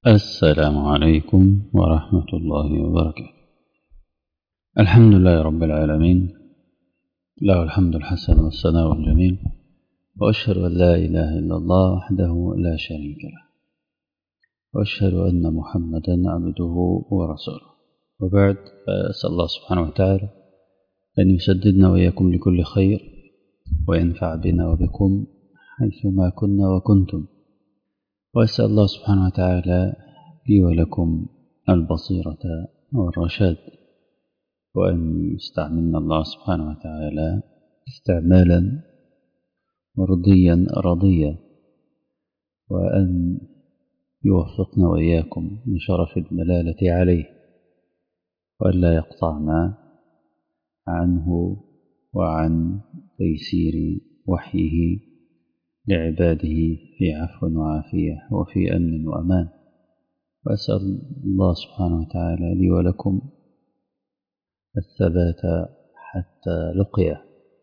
السلام عليكم ورحمة الله وبركاته الحمد لله رب العالمين له الحمد الحسن والثناء الجميل وأشهد أن لا إله إلا الله وحده لا شريك له وأشهد أن محمدا عبده ورسوله وبعد فأسأل الله سبحانه وتعالى أن يسددنا وإياكم لكل خير وينفع بنا وبكم حيثما كنا وكنتم وأسأل الله سبحانه وتعالى لي ولكم البصيرة والرشاد وأن يستعملنا الله سبحانه وتعالى استعمالا مرضيا رضيا وأن يوفقنا وإياكم لشرف الدلالة عليه وألا يقطعنا عنه وعن تيسير وحيه لعباده في عفو وعافية وفي أمن وأمان وأسأل الله سبحانه وتعالى لي ولكم الثبات حتى لقيه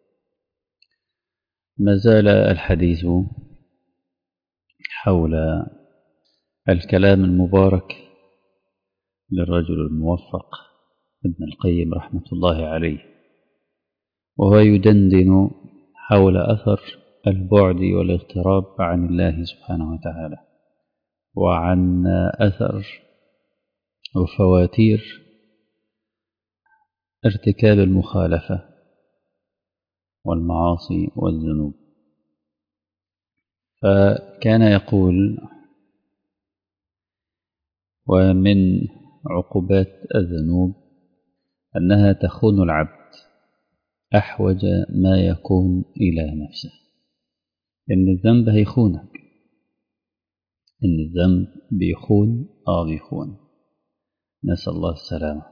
ما زال الحديث حول الكلام المبارك للرجل الموفق ابن القيم رحمة الله عليه وهو يدندن حول أثر البعد والاغتراب عن الله سبحانه وتعالى وعن أثر وفواتير ارتكاب المخالفة والمعاصي والذنوب فكان يقول ومن عقوبات الذنوب أنها تخون العبد أحوج ما يكون إلى نفسه إن الذنب هيخونك إن الذنب بيخون آه بيخون نسأل الله السلامة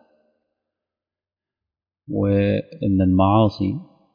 وإن المعاصي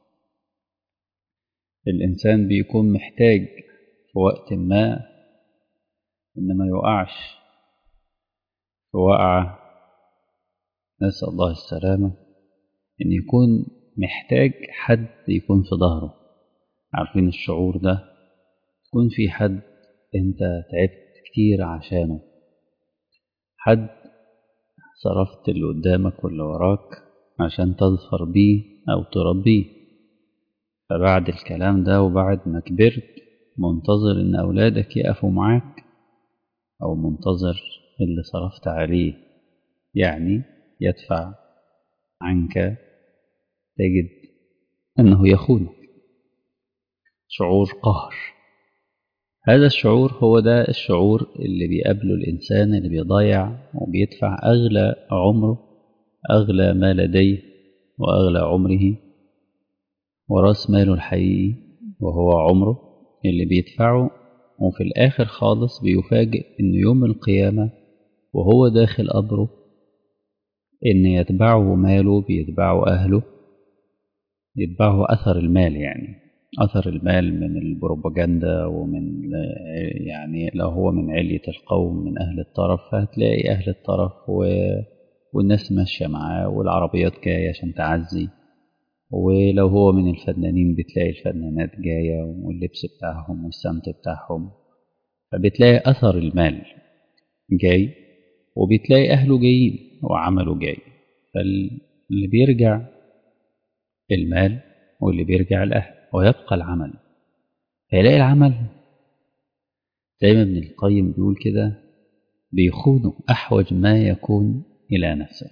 الإنسان بيكون محتاج في وقت ما إن ما يقعش في وقعة نسأل الله السلامة إن يكون محتاج حد يكون في ظهره عارفين الشعور ده تكون في حد انت تعبت كتير عشانه حد صرفت اللي قدامك واللي وراك عشان تظفر بيه أو تربيه فبعد الكلام ده وبعد ما كبرت منتظر إن أولادك يقفوا معاك أو منتظر اللي صرفت عليه يعني يدفع عنك تجد أنه يخونك شعور قهر هذا الشعور هو ده الشعور اللي بيقابله الإنسان اللي بيضيع وبيدفع أغلى عمره أغلى ما لديه وأغلى عمره ورأس ماله الحقيقي وهو عمره اللي بيدفعه وفي الآخر خالص بيفاجئ إن يوم القيامة وهو داخل قبره إن يتبعه ماله بيتبعه أهله يتبعه أثر المال يعني أثر المال من البروباجندا ومن يعني لو هو من علية القوم من أهل الطرف فهتلاقي أهل الطرف و... والناس ماشية معاه والعربيات جاية عشان تعزي ولو هو من الفنانين بتلاقي الفنانات جاية واللبس بتاعهم والسمت بتاعهم فبتلاقي أثر المال جاي وبتلاقي أهله جايين وعمله جاي فاللي بيرجع المال واللي بيرجع الأهل ويبقى العمل فيلاقي العمل زي ما ابن القيم بيقول كده بيخونه أحوج ما يكون إلى نفسه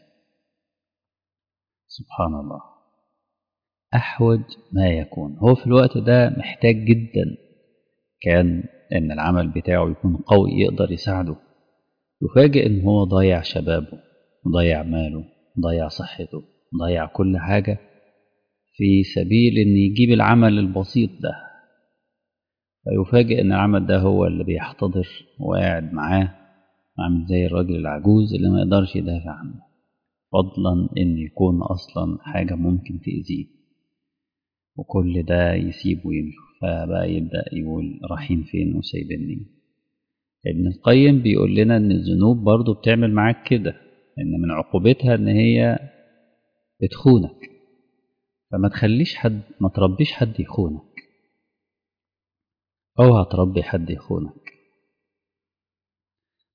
سبحان الله أحوج ما يكون هو في الوقت ده محتاج جدا كان إن العمل بتاعه يكون قوي يقدر يساعده يفاجئ إن هو ضيع شبابه ضيع ماله ضيع صحته ضيع كل حاجة في سبيل إن يجيب العمل البسيط ده فيفاجئ إن العمل ده هو اللي بيحتضر وقاعد معاه عامل زي الراجل العجوز اللي ما يقدرش يدافع عنه فضلا إن يكون أصلا حاجة ممكن تأذيه وكل ده يسيبه ويمشي فبقى يبدأ يقول رايحين فين وسايبني ابن القيم بيقول لنا إن الذنوب برضو بتعمل معاك كده إن من عقوبتها إن هي بتخونك فما تخليش حد ما تربيش حد يخونك اوعى تربي حد يخونك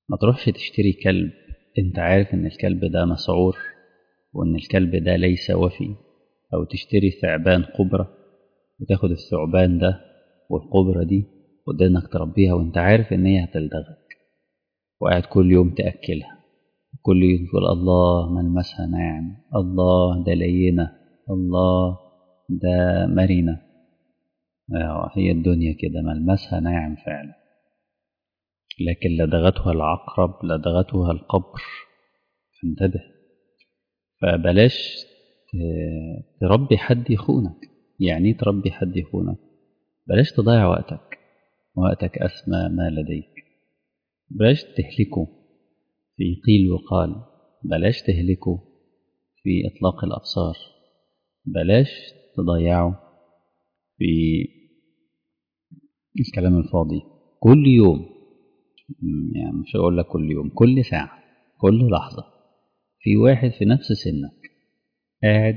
ما تروحش تشتري كلب انت عارف ان الكلب ده مسعور وان الكلب ده ليس وفي او تشتري ثعبان قبرة وتاخد الثعبان ده والقبرة دي ودانك تربيها وانت عارف ان هي هتلدغك وقاعد كل يوم تأكلها كل يوم تقول الله ملمسها ناعم الله ده لينة الله ده مرنة هي الدنيا كده ملمسها ناعم فعلا لكن لدغتها العقرب لدغتها القبر فانتبه فبلاش تربي حد يخونك يعني تربي حد يخونك بلاش تضيع وقتك وقتك أسمى ما لديك بلاش تهلكه في قيل وقال بلاش تهلكه في إطلاق الأبصار بلاش تضيعه في الكلام الفاضي كل يوم يعني مش هقول لك كل يوم كل ساعة كل لحظة في واحد في نفس سنك قاعد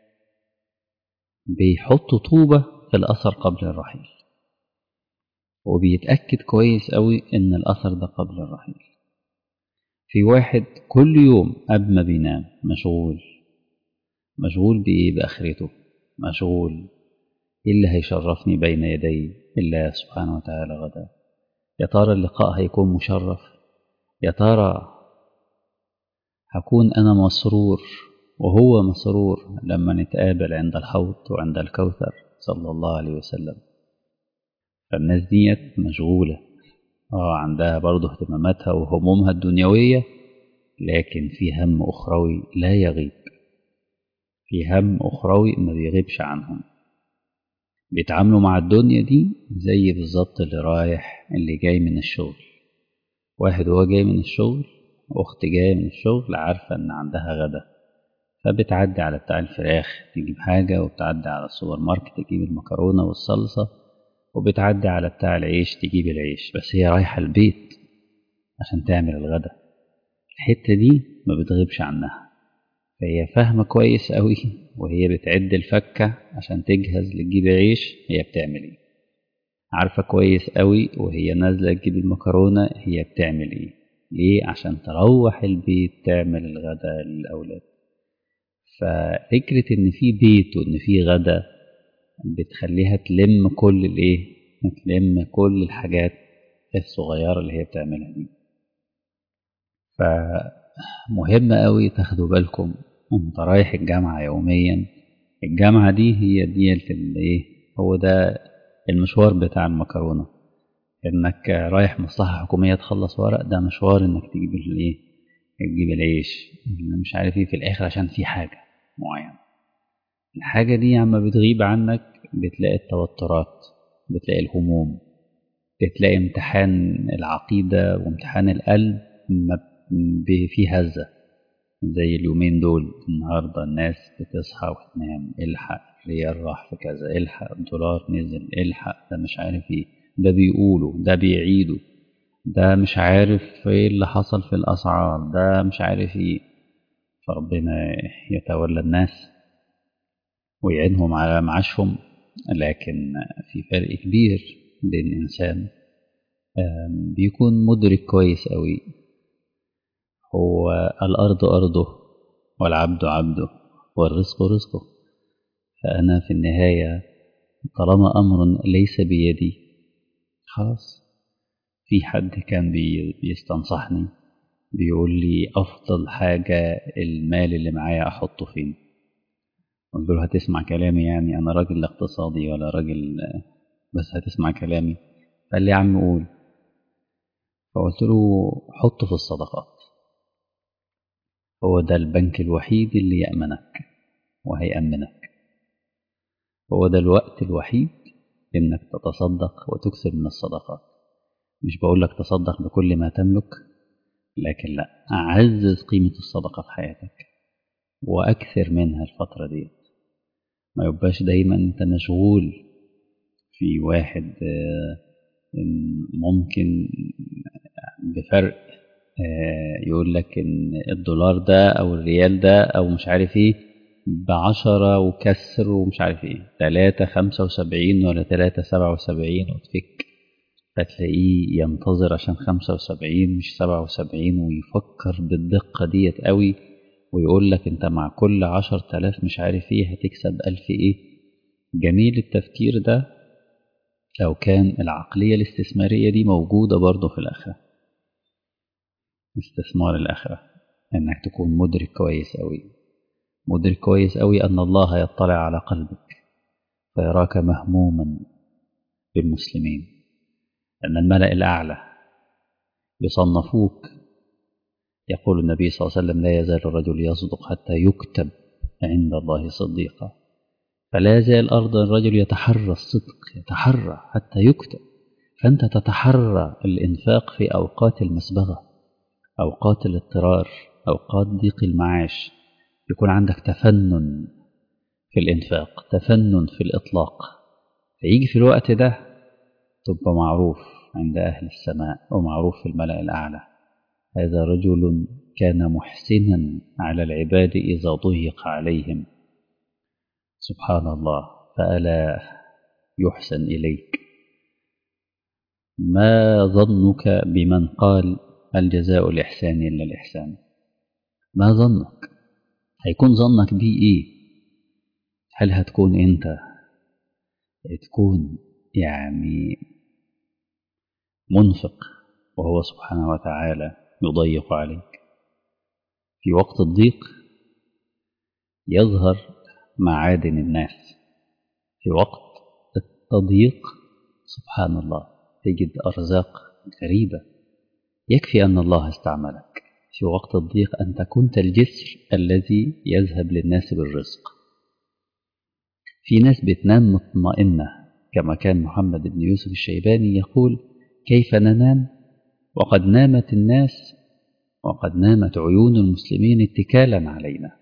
بيحط طوبة في الأثر قبل الرحيل وبيتأكد كويس قوي إن الأثر ده قبل الرحيل في واحد كل يوم قبل ما بينام مشغول مشغول بإيه بآخرته مشغول إيه اللي هيشرفني بين يدي الله سبحانه وتعالى غدا يا ترى اللقاء هيكون مشرف يا ترى هكون أنا مسرور وهو مسرور لما نتقابل عند الحوض وعند الكوثر صلى الله عليه وسلم فالناس ديت مشغولة اه عندها برضه اهتماماتها وهمومها الدنيوية لكن في هم أخروي لا يغيب في هم أخروي ما بيغيبش عنهم بيتعاملوا مع الدنيا دي زي بالظبط اللي رايح اللي جاي من الشغل واحد هو جاي من الشغل أخت جاية من الشغل عارفة إن عندها غدا فبتعدي على بتاع الفراخ تجيب حاجة وبتعدي على السوبر ماركت تجيب المكرونة والصلصة وبتعدي على بتاع العيش تجيب العيش بس هي رايحة البيت عشان تعمل الغدا الحتة دي ما بتغيبش عنها فهي فاهمة كويس قوي وهي بتعد الفكة عشان تجهز لتجيب عيش هي بتعمل ايه عارفة كويس قوي وهي نازلة تجيب المكرونة هي بتعمل ايه ليه عشان تروح البيت تعمل الغدا للأولاد ففكرة إن في بيت وإن في غدا بتخليها تلم كل الإيه تلم كل الحاجات الصغيرة اللي هي بتعملها دي فمهم قوي تاخدوا بالكم انت رايح الجامعة يوميا الجامعة دي هي ديت الايه هو ده المشوار بتاع المكرونة انك رايح مصلحة حكومية تخلص ورق ده مشوار انك تجيب الايه تجيب العيش مش عارف ايه في الاخر عشان في حاجة معينة الحاجة دي عما بتغيب عنك بتلاقي التوترات بتلاقي الهموم بتلاقي امتحان العقيدة وامتحان القلب فيه هزة زي اليومين دول النهاردة الناس بتصحى وتنام الحق ريال راح في كذا الحق الدولار نزل الحق ده مش عارف ايه ده بيقولوا ده بيعيدوا ده مش عارف ايه اللي حصل في الأسعار ده مش عارف ايه فربنا يتولى الناس ويعينهم على معاشهم لكن في فرق كبير بين إنسان بيكون مدرك كويس قوي هو الأرض أرضه والعبد عبده والرزق رزقه فأنا في النهاية طالما أمر ليس بيدي خلاص في حد كان بيستنصحني بيقول لي أفضل حاجة المال اللي معايا أحطه فين قلت له هتسمع كلامي يعني أنا راجل لا اقتصادي ولا راجل بس هتسمع كلامي قال لي يا عم قول فقلت له حطه في الصدقات هو ده البنك الوحيد اللي يأمنك وهيأمنك هو ده الوقت الوحيد إنك تتصدق وتكسب من الصدقات مش بقول لك تصدق بكل ما تملك لكن لا أعزز قيمة الصدقة في حياتك وأكثر منها الفترة دي ما يبقاش دايما أنت مشغول في واحد ممكن بفرق يقول لك ان الدولار ده او الريال ده او مش عارف ايه بعشرة وكسر ومش عارف ايه تلاتة خمسة وسبعين ولا تلاتة سبعة وسبعين وتفك فتلاقيه ينتظر عشان خمسة وسبعين مش سبعة وسبعين ويفكر بالدقة ديت قوي ويقول لك انت مع كل عشر تلاف مش عارف ايه هتكسب ألف ايه جميل التفكير ده لو كان العقلية الاستثمارية دي موجودة برضه في الآخرة استثمار الآخرة إنك تكون مدرك كويس أوي مدرك كويس أوي أن الله يطلع على قلبك فيراك مهموما بالمسلمين أن الملأ الأعلى يصنفوك يقول النبي صلى الله عليه وسلم لا يزال الرجل يصدق حتى يكتب عند الله صديقا فلا يزال أرض الرجل يتحرى الصدق يتحرى حتى يكتب فأنت تتحرى الإنفاق في أوقات المسبغة أوقات الاضطرار أوقات ضيق المعاش يكون عندك تفنن في الإنفاق تفنن في الإطلاق فيجي في الوقت ده تبقى معروف عند أهل السماء ومعروف في الملأ الأعلى هذا رجل كان محسنا على العباد إذا ضيق عليهم سبحان الله فألا يحسن إليك ما ظنك بمن قال الجزاء الإحسان إلا الإحسان ما ظنك هيكون ظنك بيه إيه هل هتكون أنت تكون يعني منفق وهو سبحانه وتعالى يضيق عليك في وقت الضيق يظهر معادن الناس في وقت التضييق سبحان الله تجد أرزاق غريبة يكفي أن الله استعملك في وقت الضيق أنت كنت الجسر الذي يذهب للناس بالرزق في ناس بتنام مطمئنة كما كان محمد بن يوسف الشيباني يقول كيف ننام وقد نامت الناس وقد نامت عيون المسلمين اتكالا علينا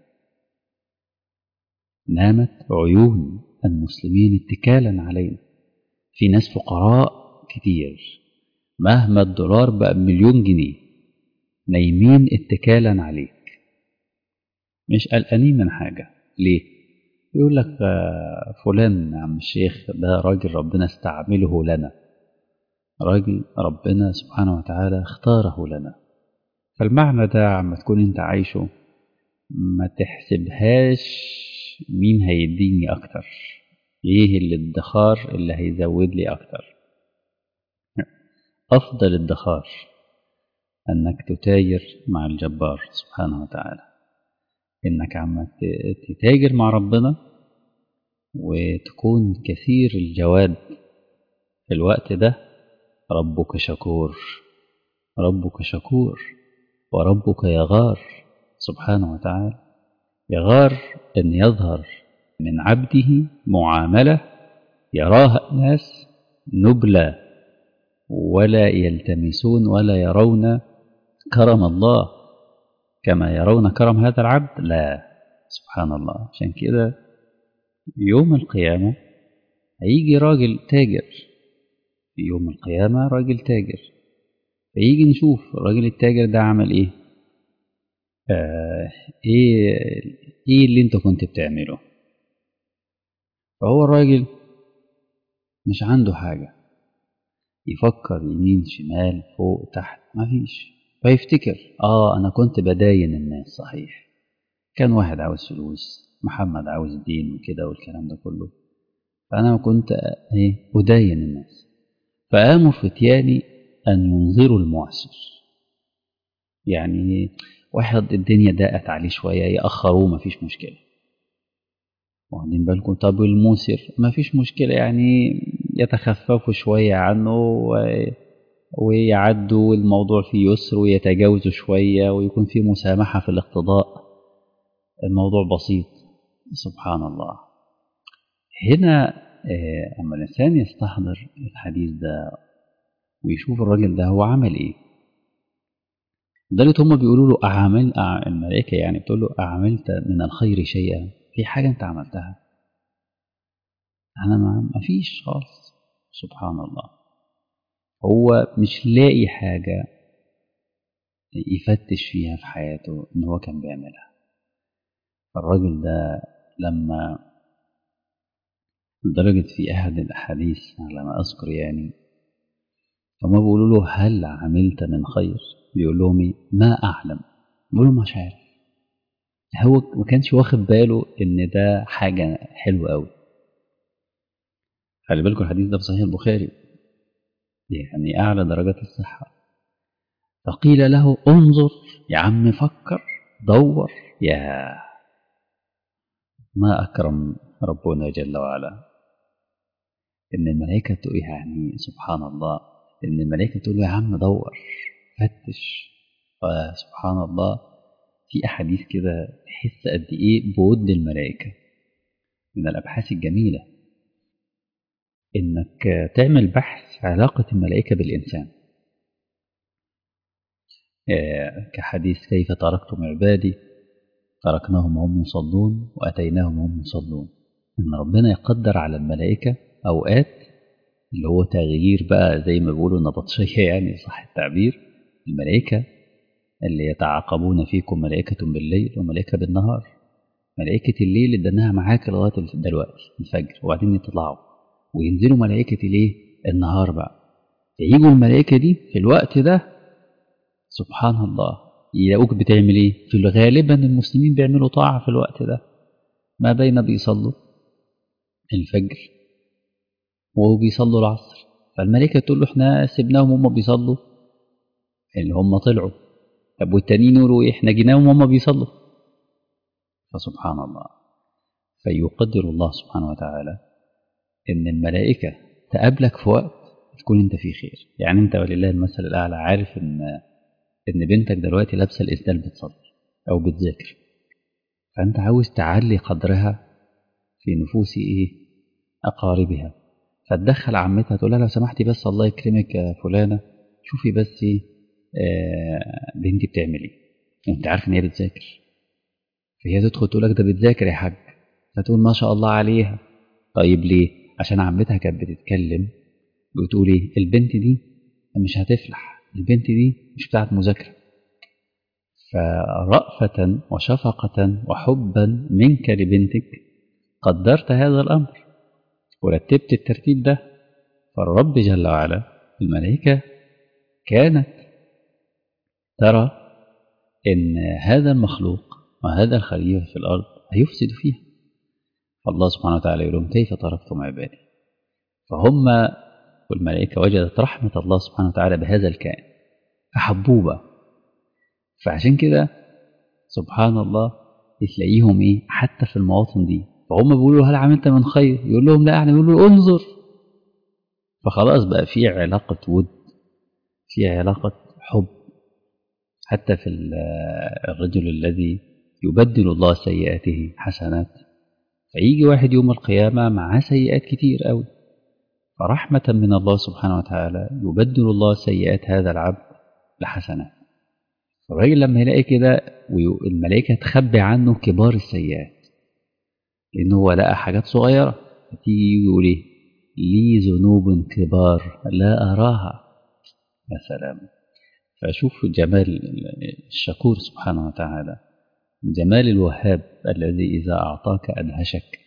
نامت عيون المسلمين اتكالا علينا في ناس فقراء كتير مهما الدولار بقى بمليون جنيه نايمين اتكالا عليك مش قلقانين من حاجة ليه؟ يقول لك فلان يا عم الشيخ ده راجل ربنا استعمله لنا راجل ربنا سبحانه وتعالى اختاره لنا فالمعنى ده عم تكون انت عايشه ما تحسبهاش مين هيديني اكتر ايه الادخار اللي هيزود لي اكتر افضل ادخار انك تتاجر مع الجبار سبحانه وتعالى انك عم تتاجر مع ربنا وتكون كثير الجواد في الوقت ده ربك شكور ربك شكور وربك يغار سبحانه وتعالى يغار أن يظهر من عبده معاملة يراها الناس نبلة ولا يلتمسون ولا يرون كرم الله كما يرون كرم هذا العبد لا سبحان الله عشان كده يوم القيامة هيجي راجل تاجر في يوم القيامة راجل تاجر فيجي نشوف الراجل التاجر ده عمل ايه آه ايه ايه اللي انت كنت بتعمله فهو الراجل مش عنده حاجة يفكر يمين شمال فوق تحت مفيش فيفتكر اه انا كنت بداين الناس صحيح كان واحد عاوز فلوس محمد عاوز دين وكده والكلام ده كله فانا كنت ايه اداين الناس فقاموا فتياني ان ينظروا المعسر يعني واحد الدنيا ضاقت عليه شويه ياخروه مفيش مشكله واخدين بالكم طب الموسر مفيش مشكله يعني يتخففوا شويه عنه و... ويعدوا الموضوع فيه يسر ويتجاوزوا شويه ويكون في مسامحه في الاقتضاء الموضوع بسيط سبحان الله هنا اما الانسان يستحضر الحديث ده ويشوف الراجل ده هو عمل ايه لدرجه هم بيقولوا له اعمل الملائكه يعني بتقول له اعملت من الخير شيئا في حاجه انت عملتها انا ما فيش خالص سبحان الله هو مش لاقي حاجه يفتش فيها في حياته ان هو كان بيعملها الراجل ده لما لدرجة في أحد الأحاديث على ما أذكر يعني فهم بيقولوا له هل عملت من خير بيقول لهم إيه؟ ما أعلم بيقول لهم مش عارف هو ما كانش واخد باله إن ده حاجة حلوة أوي خلي بالكم الحديث ده في صحيح البخاري يعني أعلى درجات الصحة فقيل له انظر يا عم فكر دور يا ما أكرم ربنا جل وعلا إن الملائكة تقول يعني سبحان الله إن الملائكة تقول له يا عم دور فتش سبحان الله في أحاديث كده تحس قد إيه بود الملائكة من الأبحاث الجميلة إنك تعمل بحث علاقة الملائكة بالإنسان كحديث كيف تركتم عبادي تركناهم وهم يصلون وأتيناهم وهم يصلون إن ربنا يقدر على الملائكة أوقات اللي هو تغيير بقى زي ما بيقولوا نبطشية يعني صح التعبير الملائكة اللي يتعاقبون فيكم ملائكة بالليل وملائكة بالنهار ملائكة الليل ادناها معاك لغاية دلوقتي الفجر وبعدين يطلعوا وينزلوا ملائكة الايه النهار بقى يجوا الملائكة دي في الوقت ده سبحان الله يلاقوك بتعمل ايه في غالبا المسلمين بيعملوا طاعة في الوقت ده ما بين بيصلوا الفجر وبيصلوا العصر فالملائكة تقول له احنا سيبناهم هم بيصلوا اللي هم طلعوا طب والتانيين يقولوا ايه احنا جيناهم هم بيصلوا فسبحان الله فيقدر الله سبحانه وتعالى ان الملائكة تقابلك في وقت تكون انت فيه خير يعني انت ولله المثل الاعلى عارف ان ان بنتك دلوقتي لابسه الاسدال بتصلي او بتذاكر فانت عاوز تعلي قدرها في نفوس ايه اقاربها فتدخل عمتها تقول لها لو سمحتي بس الله يكرمك يا فلانه شوفي بس ايه آه بنتي بتعمل ايه وانت عارف ان هي بتذاكر فهي تدخل تقول لك ده بتذاكر يا حاج فتقول ما شاء الله عليها طيب ليه عشان عمتها كانت بتتكلم بتقول ايه البنت دي مش هتفلح البنت دي مش بتاعت مذاكره فرأفة وشفقة وحبا منك لبنتك قدرت هذا الأمر ورتبت الترتيب ده فالرب جل وعلا الملائكة كانت ترى إن هذا المخلوق وهذا الخليفة في الأرض هيفسد فيها فالله سبحانه وتعالى يقول لهم كيف تركتم عبادي فهم والملائكة وجدت رحمة الله سبحانه وتعالى بهذا الكائن فحبوبة فعشان كده سبحان الله تلاقيهم ايه حتى في المواطن دي فهم بيقولوا هل عملت من خير يقول لهم لا احنا بيقولوا انظر فخلاص بقى في علاقة ود في علاقة حب حتى في الرجل الذي يبدل الله سيئاته حسنات فيجي واحد يوم القيامة معاه سيئات كتير قوي فرحمة من الله سبحانه وتعالى يبدل الله سيئات هذا العبد لحسنات الراجل لما يلاقي كده والملائكة تخبي عنه كبار السيئات لأنه هو لقى حاجات صغيرة فتيجي يقول إيه لي ذنوب كبار لا أراها يا سلام فشوف جمال الشكور سبحانه وتعالى جمال الوهاب الذي إذا أعطاك أدهشك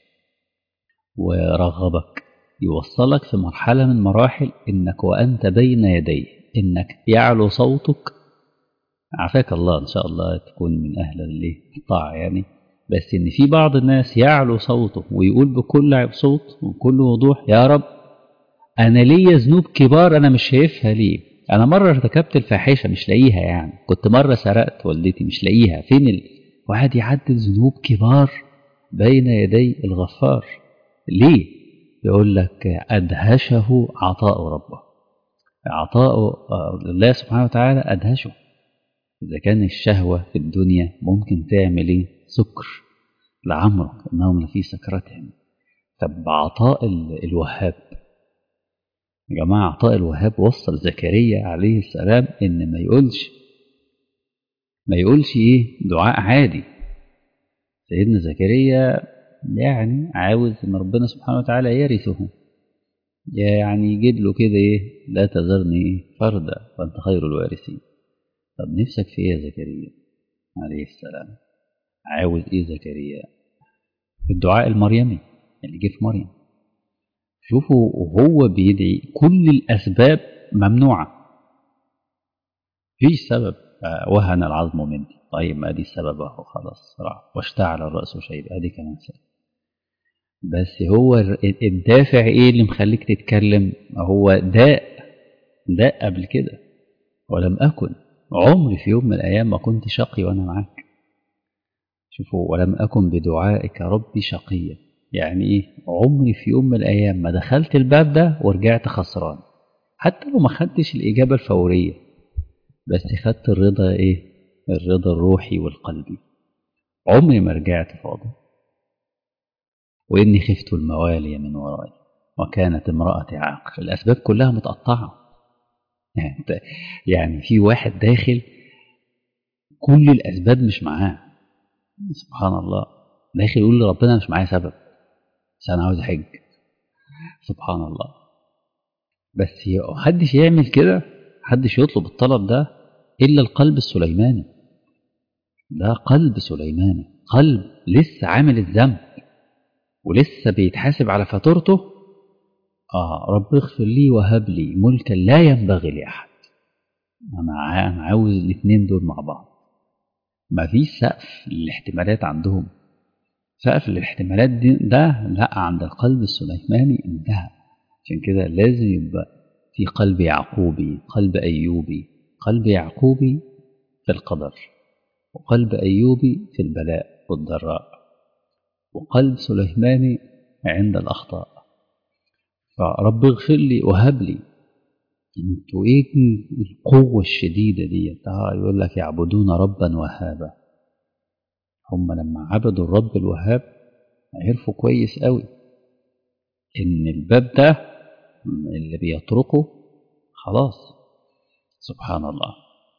ورغبك يوصلك في مرحلة من مراحل إنك وأنت بين يديه إنك يعلو صوتك عافاك الله إن شاء الله تكون من أهل الطاعة يعني بس إن في بعض الناس يعلو صوته ويقول بكل صوت وبكل وضوح يا رب أنا ليا ذنوب كبار أنا مش شايفها ليه أنا مرة ارتكبت الفاحشة مش لاقيها يعني كنت مرة سرقت والدتي مش لاقيها فين ال... وقعد يعدل ذنوب كبار بين يدي الغفار ليه يقول لك أدهشه عطاء ربه عطاء الله سبحانه وتعالى أدهشه إذا كان الشهوة في الدنيا ممكن تعمل إيه سكر لعمرك إنهم لفي سكرتهم طب عطاء الوهاب يا جماعة عطاء الوهاب وصل زكريا عليه السلام إن ما يقولش ما يقولش إيه دعاء عادي سيدنا زكريا يعني عاوز إن ربنا سبحانه وتعالى يرثه يعني يجيب له كده إيه لا تذرني فردا وأنت خير الوارثين طب نفسك في إيه يا زكريا عليه السلام عاوز إيه زكريا الدعاء المريمي اللي جه في مريم شوفوا وهو بيدعي كل الأسباب ممنوعة فيش سبب وهن العظم مني طيب ما دي السبب اهو خلاص راح واشتعل الرأس شيبة ادي كمان سبب بس هو الدافع ايه اللي مخليك تتكلم هو داء داء قبل كده ولم أكن عمري في يوم من الأيام ما كنت شقي وأنا معاك شوفوا ولم أكن بدعائك ربي شقيا يعني إيه عمري في يوم من الأيام ما دخلت الباب ده ورجعت خسران حتى لو ما خدتش الإجابة الفورية بس خدت الرضا إيه الرضا الروحي والقلبي عمري ما رجعت فاضي وإني خفت الموالي من ورائي وكانت امرأتي عاقر الأسباب كلها متقطعة يعني, يعني في واحد داخل كل الأسباب مش معاه سبحان الله داخل يقول لربنا مش معايا سبب بس أنا عاوز أحج سبحان الله بس محدش يعمل كده محدش يطلب الطلب ده إلا القلب السليماني ده قلب سليماني قلب لسه عامل الذنب ولسه بيتحاسب على فاتورته آه رب اغفر لي وهب لي ملكا لا ينبغي لأحد أنا أنا عاوز الاثنين دول مع بعض ما فيش سقف للاحتمالات عندهم سقف الاحتمالات دي ده لا عند القلب السليماني انتهى عشان كده لازم يبقى في قلب يعقوبي قلب أيوبي قلب يعقوبي في القدر وقلب أيوبي في البلاء والضراء وقلب سليماني عند الأخطاء فرب اغفر لي وهب لي انتوا ايه القوة الشديدة دي يقول لك يعبدون ربا وهابا هم لما عبدوا الرب الوهاب عرفوا كويس قوي ان الباب ده اللي بيطرقه خلاص سبحان الله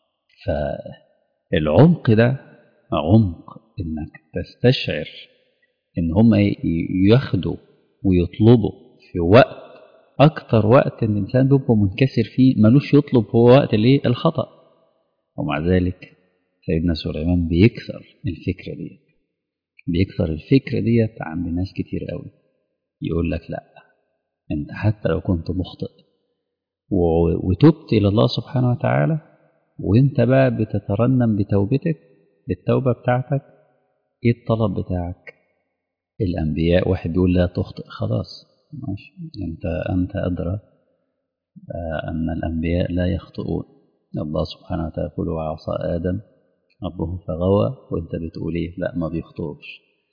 فالعمق ده عمق انك تستشعر ان هم ياخدوا ويطلبوا في وقت اكتر وقت ان الانسان بيبقى منكسر فيه ملوش يطلب هو وقت الايه الخطا ومع ذلك سيدنا سليمان بيكسر الفكره ديت بيكسر الفكره ديت عند ناس كتير قوي يقول لك لا انت حتى لو كنت مخطئ وتبت الى الله سبحانه وتعالى وانت بقى بتترنم بتوبتك بالتوبه بتاعتك ايه الطلب بتاعك الانبياء واحد بيقول لا تخطئ خلاص ماشي انت انت ادرى ان الانبياء لا يخطئون الله سبحانه وتعالى يقول وعصى ادم ربه فغوى وانت بتقول ايه لا ما بيخطئوش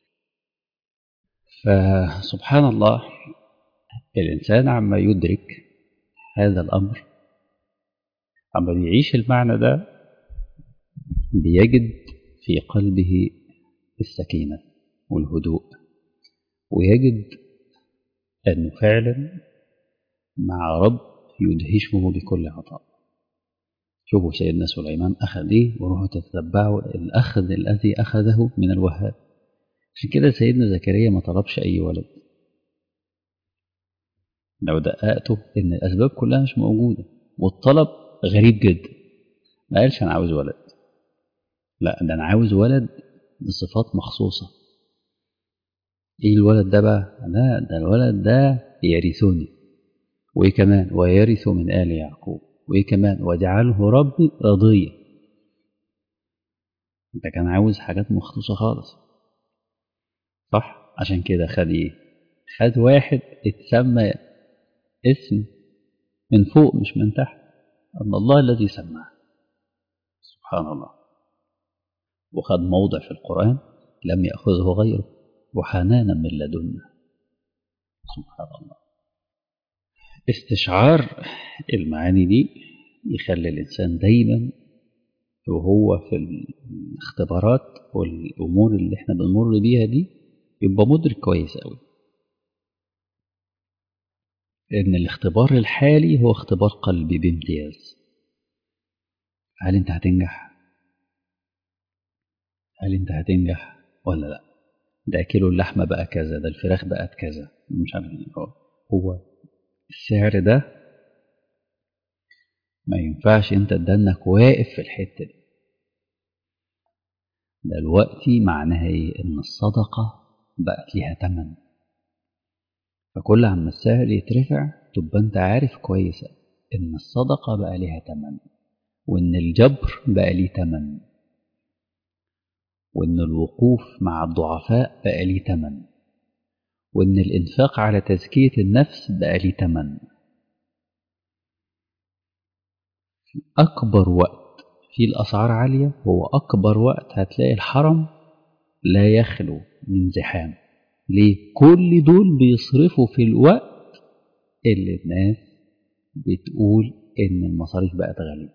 فسبحان الله الانسان عما يدرك هذا الامر عما بيعيش المعنى ده بيجد في قلبه السكينه والهدوء ويجد أنه فعلا مع رب يدهشه بكل عطاء شوفوا سيدنا سليمان أخذ إيه وروحوا تتبعوا الأخذ الذي أخذه من الوهاب عشان كده سيدنا زكريا ما طلبش أي ولد لو دققته إن الأسباب كلها مش موجودة والطلب غريب جدا ما قالش أنا عاوز ولد لا ده أنا عاوز ولد بصفات مخصوصة ايه الولد ده بقى لا ده الولد ده يرثني وايه كمان ويرث من ال يعقوب وايه كمان واجعله ربي رضيا انت كان عاوز حاجات مخصوصه خالص صح عشان كده خد ايه خد واحد اتسمى اسم من فوق مش من تحت ان الله الذي سماه سبحان الله وخد موضع في القران لم ياخذه غيره وحنانا من لدنا سبحان الله استشعار المعاني دي يخلي الإنسان دايما وهو في الاختبارات والأمور اللي احنا بنمر بيها دي يبقى مدرك كويس قوي إن الاختبار الحالي هو اختبار قلبي بامتياز هل أنت هتنجح؟ هل أنت هتنجح ولا لأ؟ ده كيلو اللحمة بقى كذا ده الفراخ بقت كذا مش عارف هو السعر ده ما ينفعش انت تدنك واقف في الحتة دي دلوقتي معناها ايه ان الصدقة بقت ليها تمن فكل عما السعر يترفع تبقى انت عارف كويس ان الصدقة بقى ليها تمن وان الجبر بقى ليه تمن وان الوقوف مع الضعفاء بقى ليه تمن وان الانفاق على تزكية النفس بقى ليه تمن أكبر وقت في الأسعار عالية هو أكبر وقت هتلاقي الحرم لا يخلو من زحام ليه؟ كل دول بيصرفوا في الوقت اللي الناس بتقول إن المصاريف بقت غالية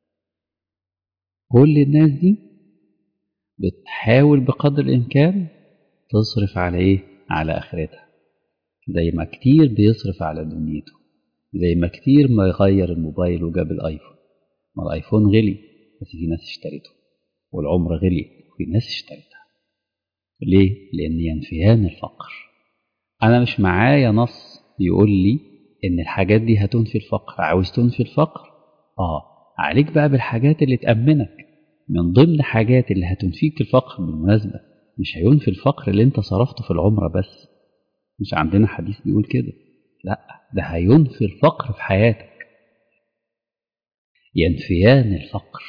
كل الناس دي بتحاول بقدر الإمكان تصرف على إيه؟ على آخرتها زي ما كتير بيصرف على دنيته زي ما كتير ما يغير الموبايل وجاب الآيفون ما الآيفون غلي بس في ناس اشتريته والعمرة غليت وفي ناس اشتريتها ليه؟ لأن ينفيان الفقر أنا مش معايا نص يقول لي إن الحاجات دي هتنفي الفقر عاوز تنفي الفقر؟ آه عليك بقى بالحاجات اللي تأمنك من ضمن حاجات اللي هتنفيك الفقر بالمناسبة مش هينفي الفقر اللي انت صرفته في العمرة بس مش عندنا حديث بيقول كده لا ده هينفي الفقر في حياتك ينفيان الفقر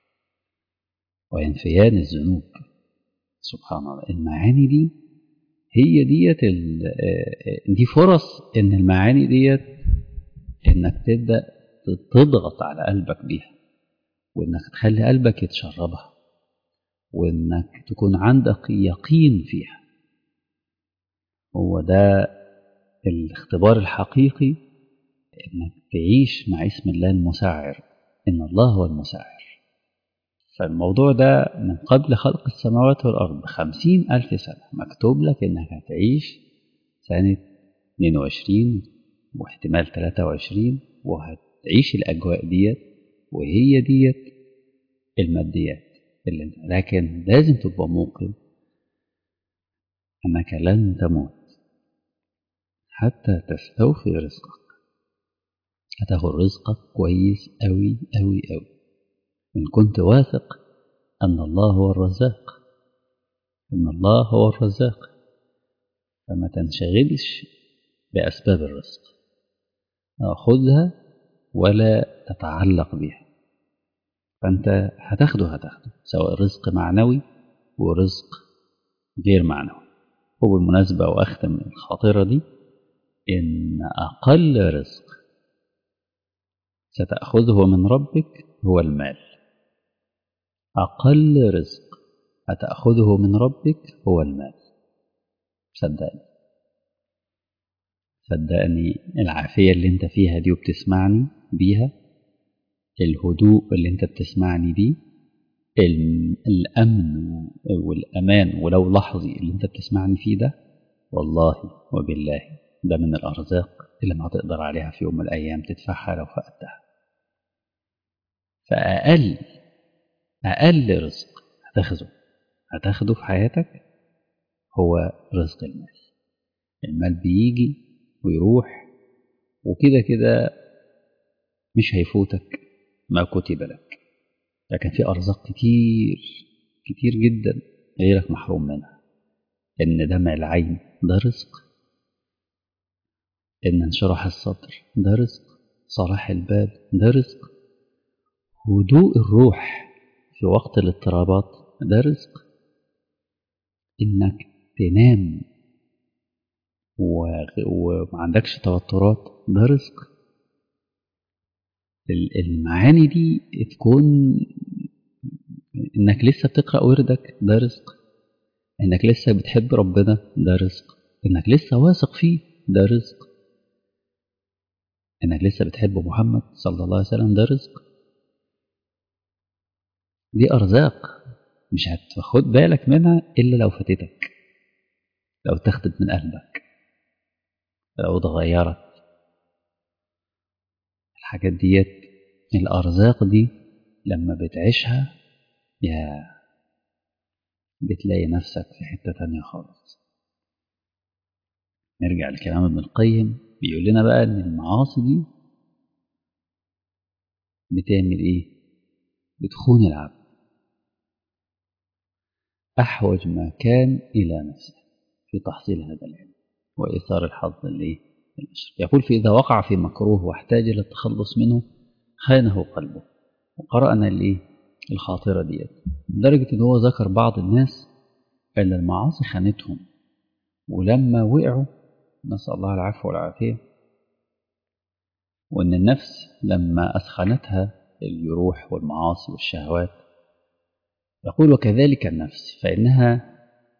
وينفيان الذنوب سبحان الله المعاني دي هي ديت دي فرص ان المعاني ديت انك تبدا تضغط على قلبك بيها وانك تخلي قلبك يتشربها وانك تكون عندك يقين فيها هو ده الاختبار الحقيقي انك تعيش مع اسم الله المسعر ان الله هو المسعر فالموضوع ده من قبل خلق السماوات والأرض بخمسين ألف سنة مكتوب لك إنك هتعيش سنة 22 واحتمال 23 وهتعيش الأجواء ديت وهي ديت الماديات اللي لكن لازم تبقى موقن أنك لن تموت حتى تستوفي رزقك هتاخد رزقك كويس أوي أوي أوي إن كنت واثق أن الله هو الرزاق إن الله هو الرزاق فما تنشغلش بأسباب الرزق خذها ولا تتعلق بها فأنت هتاخده هتاخده سواء رزق معنوي ورزق غير معنوي وبالمناسبة وأختم الخاطرة دي إن أقل رزق ستأخذه من ربك هو المال أقل رزق هتأخذه من ربك هو المال صدقني صدقني العافية اللي انت فيها دي وبتسمعني بيها الهدوء اللي انت بتسمعني بيه الأمن والأمان ولو لحظي اللي انت بتسمعني فيه ده والله وبالله ده من الأرزاق اللي ما هتقدر عليها في يوم من الأيام تدفعها لو فقدتها فأقل أقل رزق هتاخده هتاخده في حياتك هو رزق المال المال بيجي ويروح وكده كده مش هيفوتك ما كتب لك لكن في أرزاق كتير كتير جدا غيرك محروم منها إن دمع العين ده رزق إن انشراح الصدر ده رزق صلاح البال ده رزق هدوء الروح في وقت الاضطرابات ده رزق إنك تنام وما عندكش توترات ده رزق المعاني دي تكون انك لسه بتقرا وردك ده رزق انك لسه بتحب ربنا ده رزق انك لسه واثق فيه ده رزق انك لسه بتحب محمد صلى الله عليه وسلم ده رزق دي ارزاق مش هتاخد بالك منها الا لو فاتتك لو تاخدت من قلبك لو اتغيرت الحاجات ديت الأرزاق دي لما بتعيشها يا بتلاقي نفسك في حتة تانية خالص نرجع لكلام ابن القيم بيقول لنا بقى إن المعاصي دي بتعمل إيه؟ بتخون العبد أحوج ما كان إلى نفسه في تحصيل هذا العلم وإيثار الحظ للإيه؟ للأشرف يقول فإذا وقع في مكروه واحتاج إلى التخلص منه خانه قلبه وقرأنا الإيه؟ الخاطرة ديت لدرجة إن هو ذكر بعض الناس اللي المعاصي خانتهم ولما وقعوا نسأل الله العفو والعافية وإن النفس لما أثخنتها الجروح والمعاصي والشهوات يقول وكذلك النفس فإنها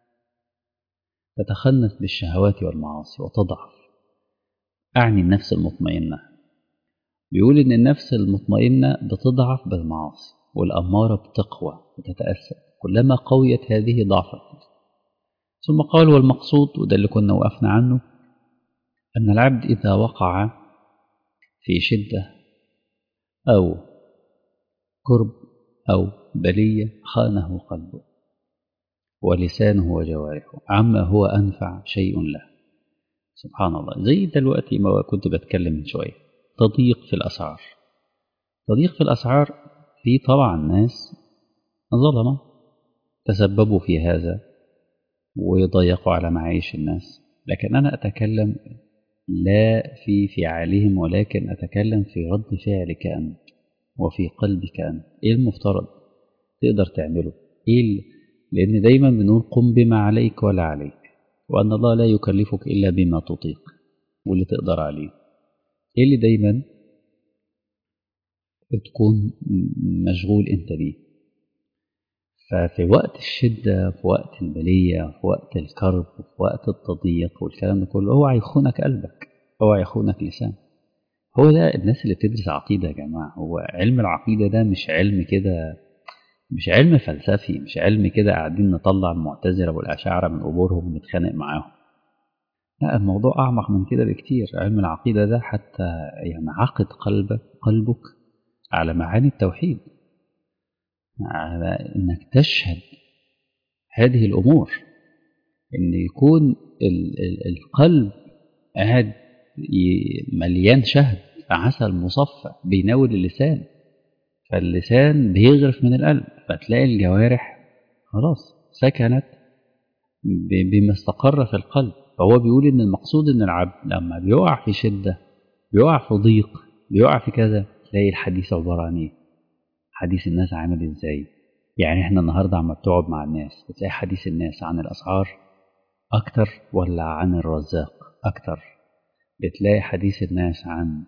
تتخنث بالشهوات والمعاصي وتضعف أعني النفس المطمئنة بيقول إن النفس المطمئنة بتضعف بالمعاصي والأمارة بتقوى وتتأسف كلما قويت هذه ضعفت ثم قال والمقصود وده اللي كنا وقفنا عنه أن العبد إذا وقع في شدة أو كرب أو بلية خانه قلبه ولسانه وجوارحه عما هو أنفع شيء له سبحان الله زي دلوقتي ما كنت بتكلم من شوية تضييق في الأسعار تضييق في الأسعار في طبعا ناس ظلمة تسببوا في هذا ويضيقوا على معايش الناس لكن أنا أتكلم لا في فعالهم ولكن أتكلم في رد فعلك أنت وفي قلبك أنت إيه المفترض تقدر تعمله إيه اللي لأن دايما بنقول قم بما عليك ولا عليك وأن الله لا يكلفك إلا بما تطيق واللي تقدر عليه إيه اللي دايما تكون مشغول أنت بيه ففي وقت الشدة في وقت البلية في وقت الكرب في وقت التضييق والكلام ده كله هو هيخونك قلبك هو هيخونك لسان هو ده الناس اللي بتدرس عقيدة يا جماعة هو علم العقيدة ده مش علم كده مش علم فلسفي مش علم كده قاعدين نطلع المعتزلة والأشاعرة من قبورهم ونتخانق معاهم لا الموضوع أعمق من كده بكتير علم العقيدة ده حتى يعني عقد قلبك قلبك على معاني التوحيد على إنك تشهد هذه الأمور إن يكون ال ال القلب قاعد مليان شهد عسل مصفى بيناول اللسان فاللسان بيغرف من القلب فتلاقي الجوارح خلاص سكنت بما استقر في القلب فهو بيقول ان المقصود ان العبد لما بيقع في شدة بيقع في ضيق بيقع في كذا تلاقي الحديث عبارة عن ايه حديث الناس عامل ازاي يعني احنا النهاردة عم بتقعد مع الناس بتلاقي حديث الناس عن الأسعار أكتر ولا عن الرزاق أكتر بتلاقي حديث الناس عن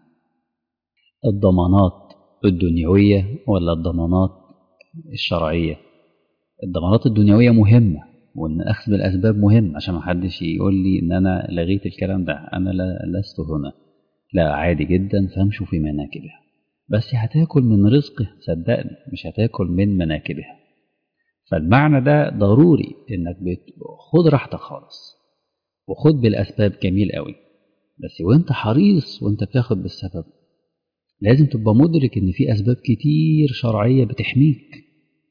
الضمانات الدنيوية ولا الضمانات الشرعية الضمانات الدنيوية مهمة وإن أخذ بالأسباب مهم عشان محدش يقول لي إن أنا لغيت الكلام ده أنا لا لست هنا لا عادي جدا فامشوا في مناكبها بس هتاكل من رزقه صدقني مش هتاكل من مناكبها فالمعنى ده ضروري إنك خد راحتك خالص وخد بالأسباب جميل قوي بس وانت حريص وانت بتاخد بالسبب لازم تبقى مدرك ان في اسباب كتير شرعيه بتحميك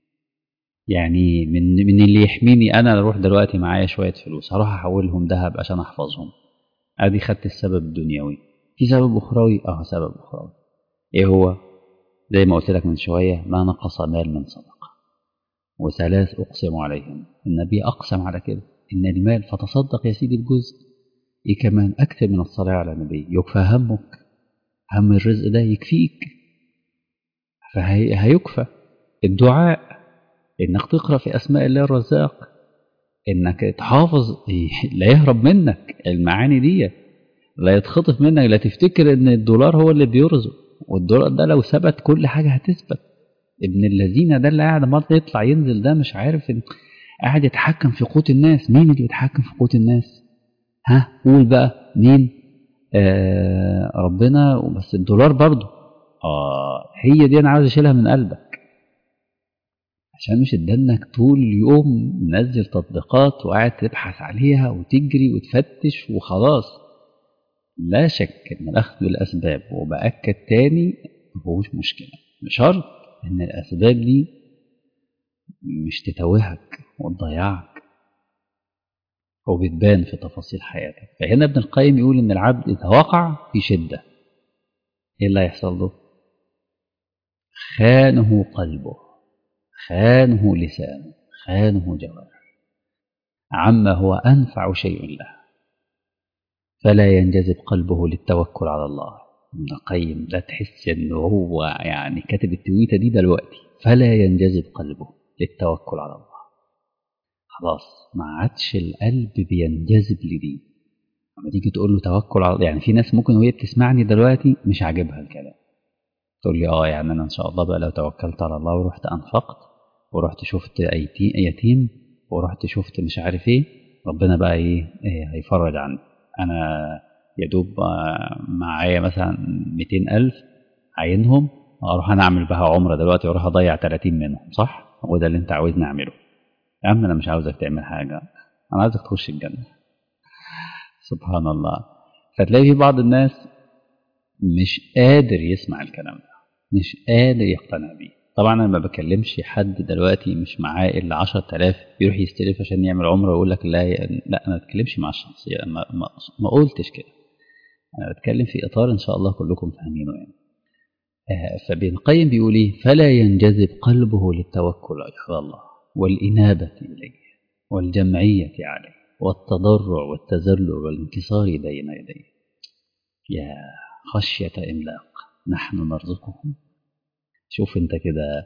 يعني من من اللي يحميني انا اروح دلوقتي معايا شويه فلوس هروح احولهم ذهب عشان احفظهم ادي خدت السبب الدنيوي في سبب اخروي اه سبب اخروي ايه هو زي ما قلت لك من شويه ما نقص مال من صدقه وثلاث اقسم عليهم النبي اقسم على كده ان المال فتصدق يا سيدي بجزء ايه كمان اكثر من الصلاه على النبي يكفى همك هم الرزق ده يكفيك فهيكفى الدعاء انك تقرا في اسماء الله الرزاق انك تحافظ لا يهرب منك المعاني دي لا يتخطف منك لا تفتكر ان الدولار هو اللي بيرزق والدولار ده لو ثبت كل حاجه هتثبت ابن الذين ده اللي قاعد مرة يطلع ينزل ده مش عارف إن قاعد يتحكم في قوت الناس مين اللي بيتحكم في قوت الناس ها قول بقى مين آه ربنا بس الدولار برضه اه هي دي انا عاوز اشيلها من قلبك عشان مش ادانك طول اليوم منزل تطبيقات وقاعد تبحث عليها وتجري وتفتش وخلاص لا شك ان الاخذ بالاسباب وباكد تاني مفيهوش مشكله شرط ان الاسباب دي مش تتوهك وتضيعك وبتبان في تفاصيل حياتك فهنا ابن القيم يقول ان العبد اذا وقع في شده ايه اللي هيحصل له خانه قلبه خانه لسانه خانه جوارحه عما هو انفع شيء له فلا ينجذب قلبه للتوكل على الله ابن القيم ده تحس انه هو يعني كاتب التويته دي دلوقتي فلا ينجذب قلبه للتوكل على الله خلاص ما عادش القلب بينجذب لدي لما تيجي تقول له توكل على يعني في ناس ممكن وهي بتسمعني دلوقتي مش عاجبها الكلام تقول لي اه يعني انا ان شاء الله بقى لو توكلت على الله ورحت انفقت ورحت شفت يتيم, يتيم ورحت شفت مش عارف ايه ربنا بقى ايه, إيه هيفرج عني انا يا دوب معايا مثلا 200000 عينهم اروح انا اعمل بها عمره دلوقتي واروح اضيع 30 منهم صح هو ده اللي انت عاوزني اعمله يا عم انا مش عاوزك تعمل حاجه انا عايزك تخش الجنه سبحان الله فتلاقي في بعض الناس مش قادر يسمع الكلام ده مش قادر يقتنع بيه طبعا انا ما بكلمش حد دلوقتي مش معاه الا 10000 يروح يستلف عشان يعمل عمره ويقول لك لا لا انا ما بتكلمش مع الشخصيه ما, ما, ما قلتش كده انا بتكلم في اطار ان شاء الله كلكم فاهمينه يعني آه فابن القيم بيقول ايه فلا ينجذب قلبه للتوكل على الله والانابه اليه والجمعيه عليه والتضرع والتذلل والانكسار بين يديه يا خشيه املاق نحن نرزقهم شوف انت كده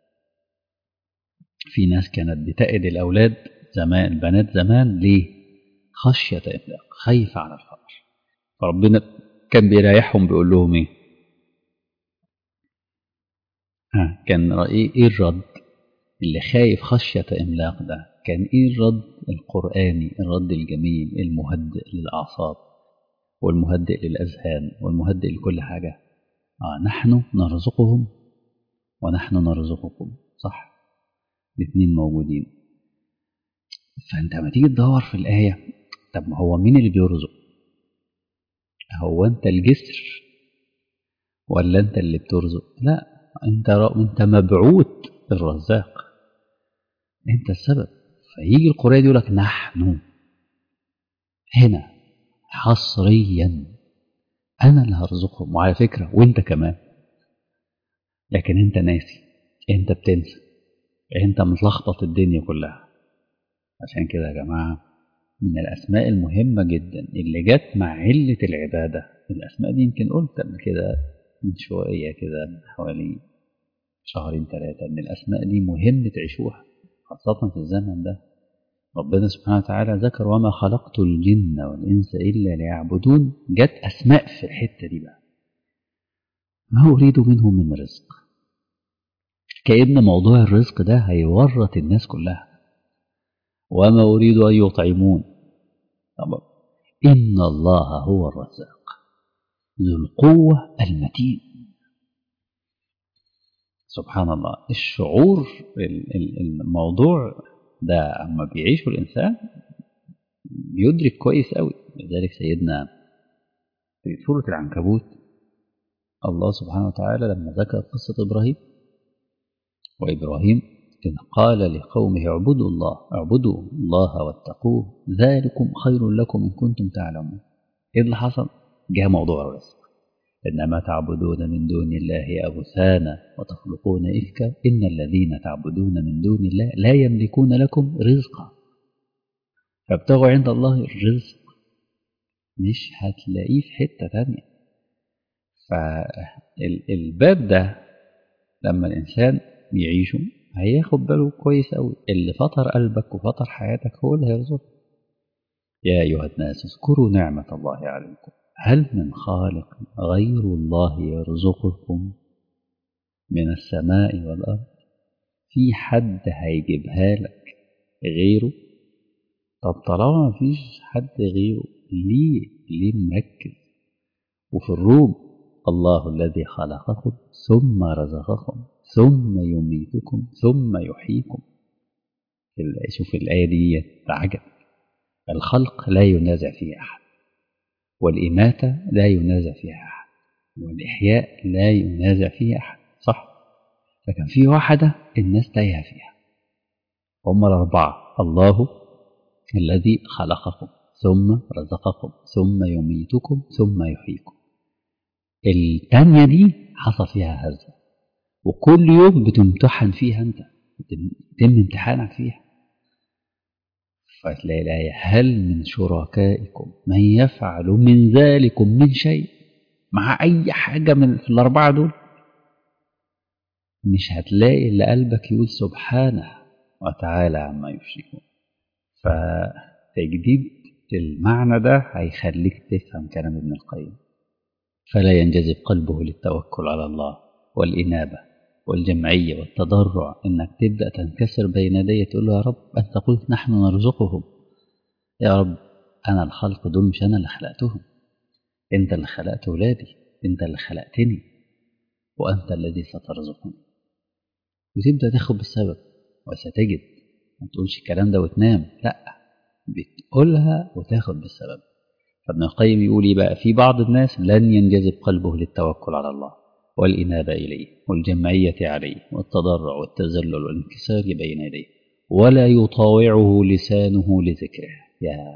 في ناس كانت بتأد الأولاد زمان البنات زمان ليه خشية إملاق خايفة على الفقر فربنا كان بيريحهم بيقول لهم ايه ها كان ايه ايه الرد اللي خايف خشية إملاق ده كان ايه الرد القرآني الرد الجميل المهدئ للأعصاب والمهدئ للأذهان والمهدئ لكل حاجة آه نحن نرزقهم ونحن نرزقكم صح الاثنين موجودين فانت لما تيجي تدور في الآية طب ما هو مين اللي بيرزق هو انت الجسر ولا انت اللي بترزق لا انت انت مبعوث الرزاق انت السبب فيجي القرآن يقول لك نحن هنا حصريا انا اللي هرزقهم وعلى فكره وانت كمان لكن انت ناسي انت بتنسى انت متلخبط الدنيا كلها عشان كده يا جماعه من الاسماء المهمه جدا اللي جت مع عله العباده الاسماء دي يمكن قلت قبل كده من شويه كده من حوالي شهرين ثلاثه ان الاسماء دي مهم تعيشوها خاصه في الزمن ده ربنا سبحانه وتعالى ذكر وما خلقت الجن والإنس إلا ليعبدون جت أسماء في الحتة دي بقى ما أريد منهم من رزق كأن موضوع الرزق ده هيورط الناس كلها وما أريد أن يطعمون طبعا إن الله هو الرزاق ذو القوة المتين سبحان الله الشعور الموضوع ده اما بيعيشه الانسان بيدرك كويس قوي لذلك سيدنا في سوره العنكبوت الله سبحانه وتعالى لما ذكر قصه ابراهيم وابراهيم اذ قال لقومه اعبدوا الله اعبدوا الله واتقوه ذلكم خير لكم ان كنتم تعلمون ايه اللي حصل جاء موضوع الرزق إنما تعبدون من دون الله أوثانا وتخلقون إفكا إن الذين تعبدون من دون الله لا يملكون لكم رزقا فابتغوا عند الله الرزق مش هتلاقيه في حتة تانية فالباب ده لما الإنسان يعيشه هياخد باله كويس أوي اللي فطر قلبك وفطر حياتك هو اللي هيرزقك يا أيها الناس اذكروا نعمة الله عليكم هل من خالق غير الله يرزقكم من السماء والأرض في حد هيجيبها لك غيره طب طالما مفيش حد غيره ليه ليه مركز وفي الروم الله الذي خلقكم ثم رزقكم ثم يميتكم ثم يحييكم شوف الآية دي عجب الخلق لا ينازع فيه أحد والإماتة لا ينازع فيها أحد والإحياء لا ينازع فيها أحد صح لكن في واحدة الناس تايهة فيها هم الأربعة الله الذي خلقكم ثم رزقكم ثم يميتكم ثم يحييكم الثانية دي حصل فيها هزة وكل يوم بتمتحن فيها أنت يتم امتحانك فيها فتلاقي الآية هل من شركائكم من يفعل من ذلكم من شيء مع أي حاجة من في الأربعة دول مش هتلاقي اللي قلبك يقول سبحانه وتعالى عما يشركون فتجديد المعنى ده هيخليك تفهم كلام ابن القيم فلا ينجذب قلبه للتوكل على الله والإنابة والجمعية والتضرع إنك تبدأ تنكسر بين يدي تقول له يا رب أنت قلت نحن نرزقهم يا رب أنا الخلق دول مش أنا اللي خلقتهم أنت اللي خلقت ولادي أنت اللي خلقتني وأنت الذي سترزقني وتبدأ تاخد بالسبب وستجد ما تقولش الكلام ده وتنام لا بتقولها وتاخد بالسبب فابن القيم يقول ايه بقى في بعض الناس لن ينجذب قلبه للتوكل على الله والإنابة إليه والجمعية عليه والتضرع والتذلل والانكسار بين يديه ولا يطاوعه لسانه لذكره يا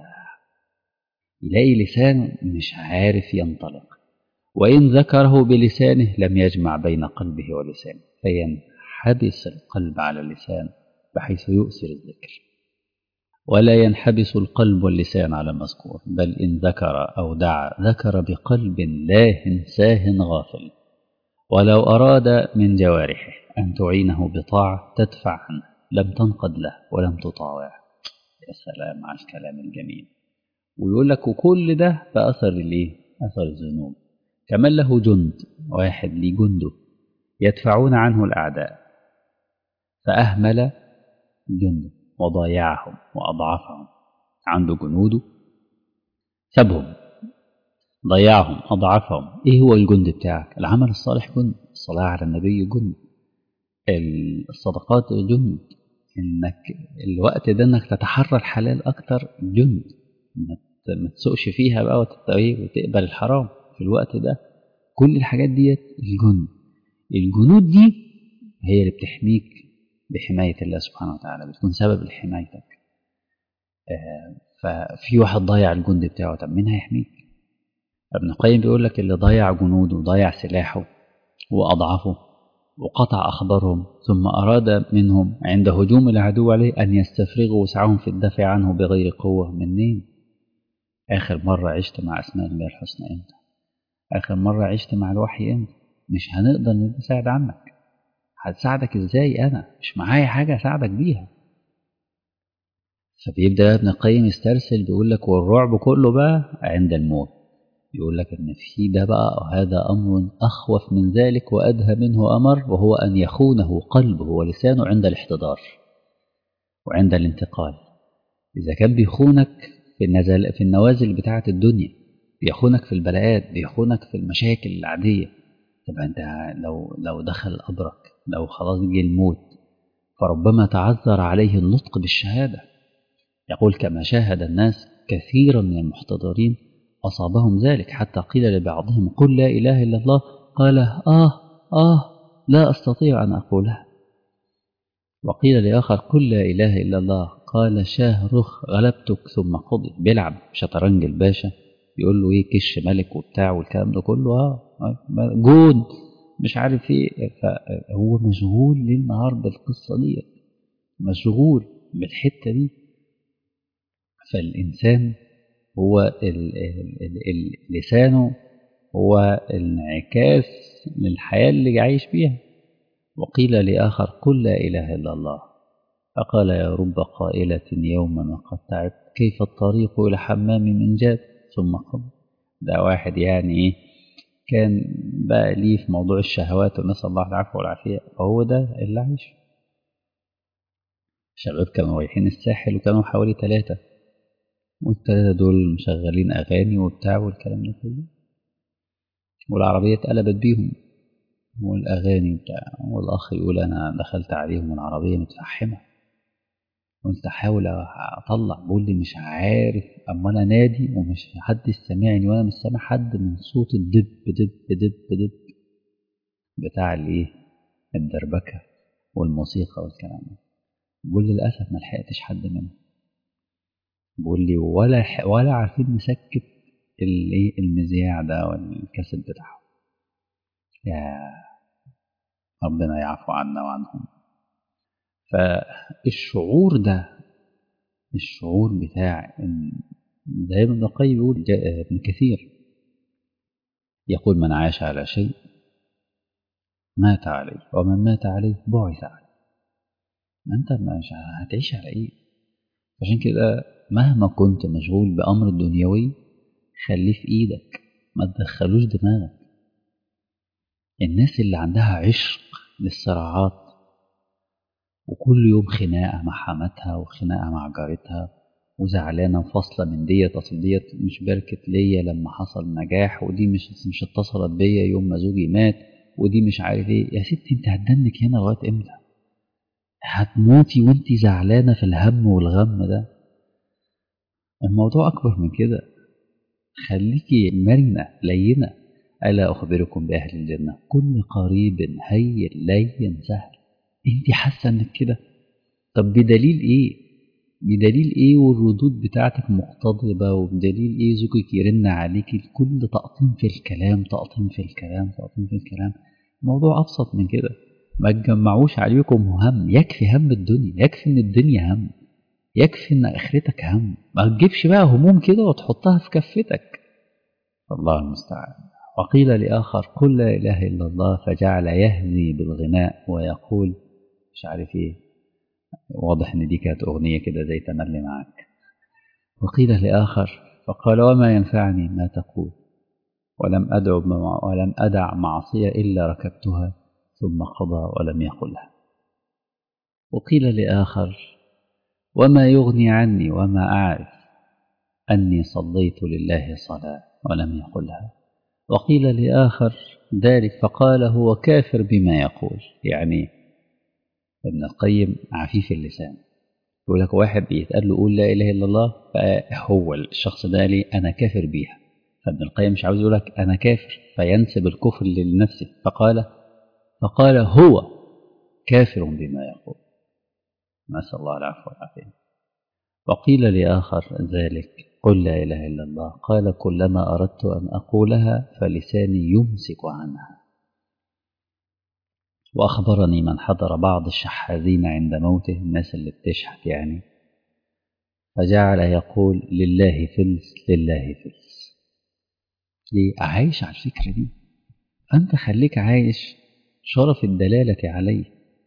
يلاقي لسانه مش عارف ينطلق وإن ذكره بلسانه لم يجمع بين قلبه ولسانه فينحبس القلب على اللسان بحيث يؤثر الذكر ولا ينحبس القلب واللسان على المذكور بل إن ذكر أو دعا ذكر بقلب لاه ساه غافل ولو أراد من جوارحه أن تعينه بطاعة تدفع عنه لم تنقد له ولم تطاوع يا سلام على الكلام الجميل ويقول لك وكل ده بأثر الايه؟ أثر الذنوب كمان له جند واحد ليه جنده يدفعون عنه الأعداء فأهمل جنده وضايعهم وأضعفهم عنده جنوده سابهم ضيعهم أضعفهم إيه هو الجند بتاعك العمل الصالح جند الصلاة على النبي جند الصدقات جند إنك الوقت ده إنك تتحرى الحلال أكتر جند ما تسوقش فيها بقى وتقبل الحرام في الوقت ده كل الحاجات ديت الجند الجنود دي هي اللي بتحميك بحماية الله سبحانه وتعالى بتكون سبب لحمايتك آه ففي واحد ضيع الجند بتاعه طب مين هيحميك ابن القيم بيقول لك اللي ضيع جنوده وضيع سلاحه وأضعفه وقطع أخبارهم ثم أراد منهم عند هجوم العدو عليه أن يستفرغوا وسعهم في الدفع عنه بغير قوة منين آخر مرة عشت مع أسماء الله الحسنى إمتى آخر مرة عشت مع الوحي إمتى مش هنقدر نساعد عنك هتساعدك إزاي أنا مش معايا حاجة أساعدك بيها فبيبدأ ابن القيم يسترسل بيقول لك والرعب كله بقى عند الموت يقول لك ان في ده بقى هذا امر اخوف من ذلك وادهى منه امر وهو ان يخونه قلبه ولسانه عند الاحتضار وعند الانتقال اذا كان بيخونك في النزل في النوازل بتاعه الدنيا بيخونك في البلاءات بيخونك في المشاكل العاديه طب انت لو لو دخل قبرك لو خلاص جه الموت فربما تعذر عليه النطق بالشهاده يقول كما شاهد الناس كثيرا من المحتضرين أصابهم ذلك حتى قيل لبعضهم قل لا إله إلا الله قال آه آه لا أستطيع أن أقولها وقيل لآخر قل لا إله إلا الله قال شاه رخ غلبتك ثم قضي بيلعب شطرنج الباشا يقول له ايه كش ملك وبتاع والكلام ده كله اه جون مش عارف ايه فهو مشغول ليل نهار بالقصه دي مشغول بالحته دي فالانسان هو ال ال ال لسانه هو انعكاس للحياة اللي عايش فيها وقيل لآخر قل لا إله إلا الله فقال يا رب قائلة يوما وقد تعبت كيف الطريق إلى حمام من جاد ثم قم ده واحد يعني إيه كان بقى ليه في موضوع الشهوات ونسأل الله العفو والعافية فهو ده اللي عايش شباب كانوا رايحين الساحل وكانوا حوالي ثلاثة والتلاتة دول مشغلين أغاني وبتاع والكلام ده كله والعربية اتقلبت بيهم والأغاني بتاع والأخ يقول أنا دخلت عليهم العربية متفحمة قلت أحاول أطلع بقول لي مش عارف أما أنا نادي ومش حد سامعني وأنا مش سامع حد من صوت الدب دب دب دب بتاع الإيه الدربكة والموسيقى والكلام ده بقول للأسف ما لحقتش حد منهم بقول لي ولا ولا عارفين نسكت الايه المذياع ده والكاسيت بتاعه يا ربنا يعفو عنا وعنهم فالشعور ده الشعور بتاع إن زي ابن القيم يقول ابن كثير يقول من عاش على شيء مات عليه ومن مات عليه بعث عليه ما انت مش هتعيش على ايه عشان كده مهما كنت مشغول بأمر الدنيوي خليه في ايدك ما تدخلوش دماغك الناس اللي عندها عشق للصراعات وكل يوم خناقة مع حماتها وخناقة مع جارتها وزعلانة وفاصلة من ديت أصل ديت مش باركت ليا لما حصل نجاح ودي مش مش اتصلت بيا يوم ما زوجي مات ودي مش عارف ايه يا ستي انت هتدنك هنا لغاية امتى؟ هتموتي وانت زعلانة في الهم والغم ده الموضوع أكبر من كده خليكي مرنة لينة ألا أخبركم بأهل الجنة كل قريب هين لين سهل انت حاسة انك كده طب بدليل ايه بدليل ايه والردود بتاعتك مقتضبة وبدليل ايه زوجك يرن عليكي كل تقطيم في الكلام تقطيم في الكلام تقطيم في الكلام الموضوع أبسط من كده ما تجمعوش عليكم هم يكفي هم الدنيا يكفي ان الدنيا هم يكفي ان اخرتك هم ما تجيبش بقى هموم كده وتحطها في كفتك الله المستعان وقيل لآخر قل لا إله إلا الله فجعل يهزي بالغناء ويقول مش عارف ايه واضح ان دي كانت اغنية كده زي تملي معاك وقيل لآخر فقال وما ينفعني ما تقول ولم أدع ولم أدع معصية إلا ركبتها ثم قضى ولم يقلها وقيل لآخر وما يغني عني وما أعرف أني صليت لله صلاة ولم يقلها وقيل لآخر ذلك فقال هو كافر بما يقول يعني ابن القيم عفيف اللسان يقول لك واحد بيتقال له قول لا إله إلا الله فهو الشخص ده لي أنا كافر بيها فابن القيم مش عاوز يقول لك أنا كافر فينسب الكفر لنفسه فقال فقال هو كافر بما يقول نسأل الله العفو والعافية وقيل لآخر ذلك قل لا إله إلا الله قال كلما أردت أن أقولها فلساني يمسك عنها وأخبرني من حضر بعض الشحاذين عند موته الناس اللي بتشحت يعني فجعل يقول لله فلس لله فلس ليه عايش على الفكرة دي فأنت خليك عايش شرف الدلالة عليه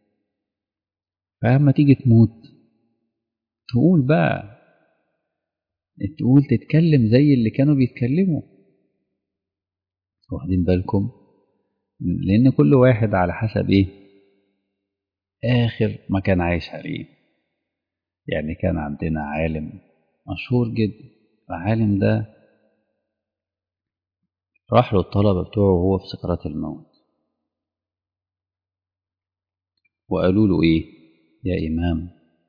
فلما تيجي تموت تقول بقى تقول تتكلم زي اللي كانوا بيتكلموا واخدين بالكم لأن كل واحد على حسب إيه آخر ما كان عايش عليه يعني كان عندنا عالم مشهور جدا العالم ده راح له الطلبة بتوعه وهو في سكرات الموت وقالوا له إيه يا إمام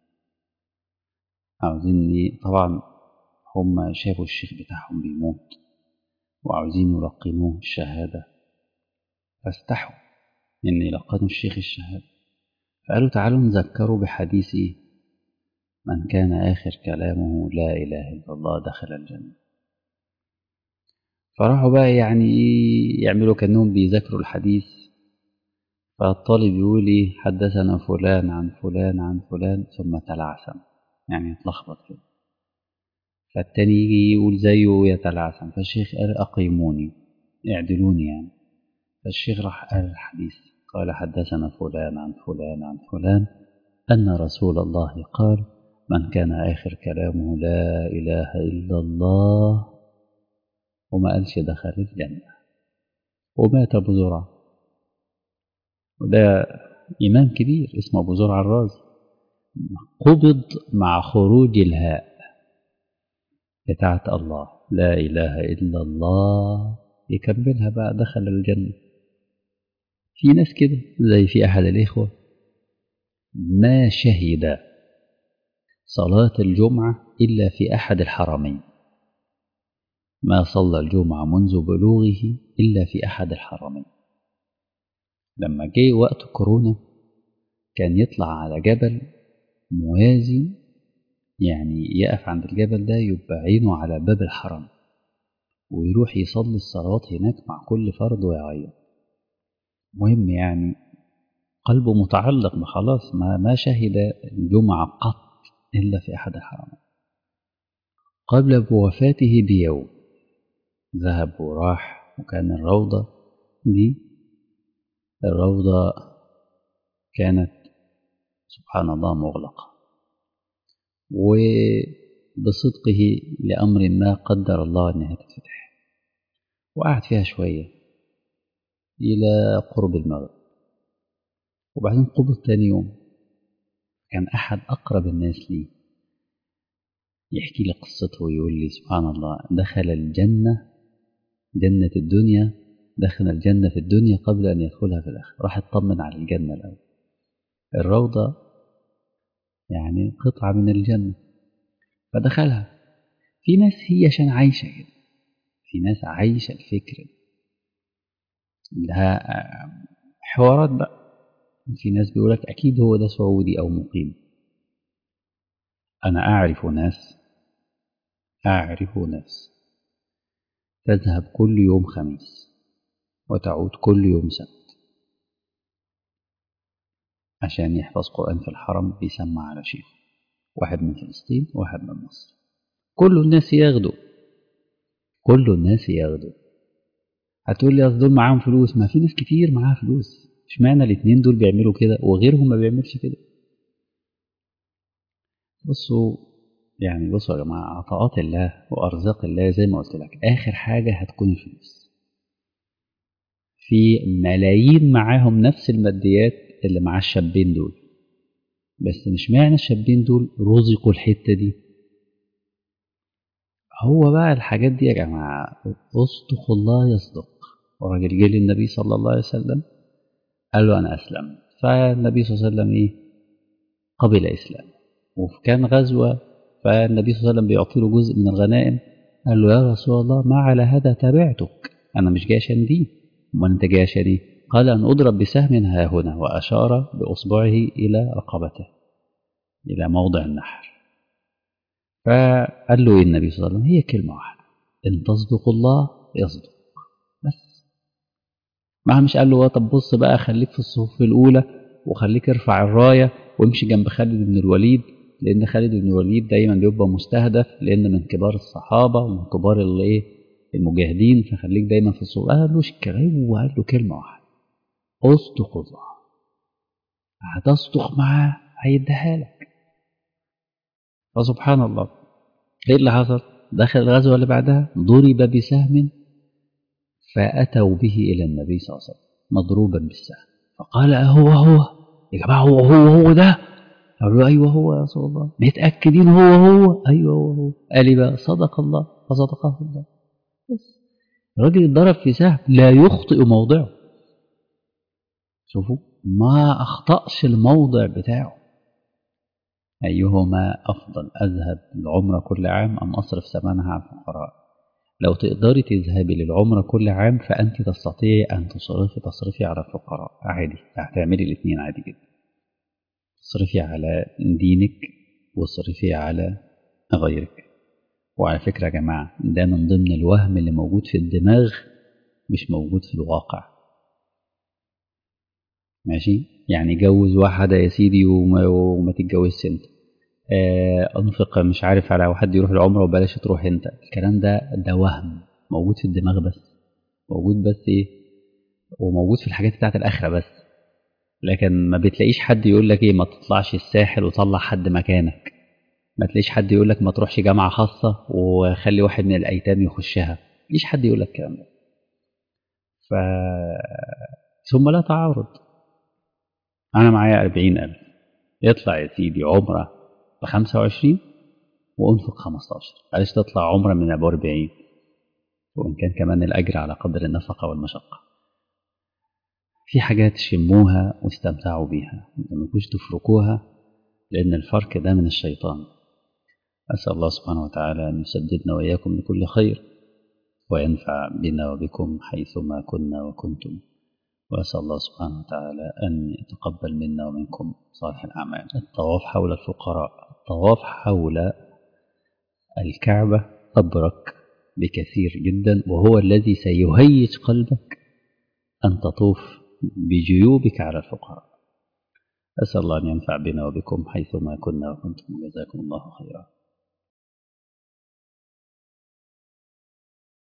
عاوزين طبعا هم شافوا الشيخ بتاعهم بيموت وعاوزين يلقنوه الشهادة فاستحوا إن يلقنوا الشيخ الشهادة فقالوا تعالوا نذكروا بحديث إيه من كان آخر كلامه لا إله إلا الله دخل الجنة فراحوا بقى يعني إيه يعملوا كأنهم بيذاكروا الحديث فالطالب يقول إيه حدثنا فلان عن فلان عن فلان ثم تلعثم يعني اتلخبط كده فالتاني يجي يقول زيه يتلعثم فالشيخ قال أقيموني اعدلوني يعني فالشيخ راح قال الحديث قال حدثنا فلان عن فلان عن فلان أن رسول الله قال من كان آخر كلامه لا إله إلا الله وما قالش دخل الجنة ومات أبو زرعة وده إمام كبير اسمه أبو زرعة الرازي قبض مع خروج الهاء بتاعت الله لا إله إلا الله يكملها بقى دخل الجنة في ناس كده زي في أحد الإخوة ما شهد صلاة الجمعة إلا في أحد الحرمين ما صلى الجمعة منذ بلوغه إلا في أحد الحرمين لما جه وقت كورونا كان يطلع على جبل موازي يعني يقف عند الجبل ده يبقى عينه على باب الحرم ويروح يصلي الصلوات هناك مع كل فرد ويعيط مهم يعني قلبه متعلق بخلاص ما ما شهد الجمعة قط إلا في أحد الحرمين قبل بوفاته بيوم ذهب وراح وكان الروضة دي الروضة كانت سبحان الله مغلقة وبصدقه لأمر ما قدر الله أنها تتفتح وقعد فيها شوية إلى قرب المغرب وبعدين قبض تاني يوم كان أحد أقرب الناس لي يحكي لي قصته ويقول لي سبحان الله دخل الجنة جنة الدنيا دخل الجنة في الدنيا قبل أن يدخلها في الآخرة راح اطمن على الجنة الأول الروضة يعني قطعة من الجنة فدخلها في ناس هي عشان عايشة كده في ناس عايشة الفكر لها حوارات بقى في ناس بيقولك أكيد هو ده سعودي أو مقيم أنا أعرف ناس أعرف ناس تذهب كل يوم خميس وتعود كل يوم سبت عشان يحفظ قرآن في الحرم بيسمع على شيخ واحد من فلسطين وواحد من مصر كل الناس ياخدوا كل الناس ياخدوا هتقول لي دول معاهم فلوس ما في ناس كتير معاها فلوس اشمعنى الاثنين دول بيعملوا كده وغيرهم ما بيعملش كده بصوا يعني بصوا يا جماعة عطاءات الله وأرزاق الله زي ما قلت لك آخر حاجة هتكون الفلوس في ملايين معاهم نفس الماديات اللي مع الشابين دول بس مش معنى الشابين دول رزقوا الحتة دي هو بقى الحاجات دي يا جماعة اصدق الله يصدق وراجل جه للنبي صلى الله عليه وسلم قال له أنا أسلم فالنبي صلى الله عليه وسلم إيه قبل إسلام وفي كان غزوة فالنبي صلى الله عليه وسلم بيعطي له جزء من الغنائم قال له يا رسول الله ما على هذا تابعتك أنا مش جاي عشان دي أمال أنت جاي عشان إيه قال أن أضرب بسهم ها هنا وأشار بإصبعه إلى رقبته إلى موضع النحر فقال له إيه النبي صلى الله عليه وسلم هي كلمة واحدة إن تصدق الله يصدق بس ما مش قال له طب بص بقى خليك في الصفوف الأولى وخليك ارفع الراية وامشي جنب خالد بن الوليد لأن خالد بن الوليد دايما بيبقى مستهدف لأن من كبار الصحابة ومن كبار الايه المجاهدين فخليك دايما في الصفوف قال له الكلام وقال له كلمة واحدة اصدق الله هتصدق معاه هيديها لك فسبحان الله ايه اللي حصل دخل الغزوة اللي بعدها ضرب بسهم فأتوا به إلى النبي صلى الله عليه وسلم مضروبا بالسهم فقال أهو هو يا جماعة هو هو هو ده قالوا له أيوه هو يا رسول الله متأكدين هو هو أيوه هو هو قال لي بقى صدق الله فصدقه الله بس الراجل اتضرب في سهم لا يخطئ موضعه شوفوا ما أخطأش الموضع بتاعه أيهما أفضل أذهب العمرة كل عام أم أصرف ثمنها على الفقراء لو تقدري تذهبي للعمرة كل عام فأنت تستطيعي أن تصرفي تصرفي على الفقراء عادي هتعملي الاثنين عادي جدا تصرفي على دينك واصرفي على غيرك وعلى فكرة يا جماعة ده من ضمن الوهم اللي موجود في الدماغ مش موجود في الواقع ماشي يعني جوز واحدة يا سيدي وما, وما تتجوزش انت آه انفق مش عارف على حد يروح العمرة وبلاش تروح انت الكلام ده ده وهم موجود في الدماغ بس موجود بس ايه وموجود في الحاجات بتاعت الآخرة بس لكن ما بتلاقيش حد يقول لك ايه ما تطلعش الساحل وطلع حد مكانك ما تلاقيش حد يقول لك ما تروحش جامعة خاصة وخلي واحد من الأيتام يخشها ليش حد يقول لك الكلام ده ف ثم لا تعارض أنا معايا أربعين ألف يطلع يا سيدي عمرة بخمسة وعشرين وأنفق خمستاشر علاش تطلع عمرة من أبو أربعين وإن كان كمان الأجر على قدر النفقة والمشقة في حاجات شموها واستمتعوا بيها ما تكونش تفركوها لأن الفرق ده من الشيطان أسأل الله سبحانه وتعالى أن يسددنا وإياكم لكل خير وينفع بنا وبكم حيثما كنا وكنتم وأسأل الله سبحانه وتعالى أن يتقبل منا ومنكم صالح الأعمال الطواف حول الفقراء الطواف حول الكعبة أبرك بكثير جدا وهو الذي سيهيج قلبك أن تطوف بجيوبك على الفقراء أسأل الله أن ينفع بنا وبكم حيثما كنا وكنتم جزاكم الله خيرا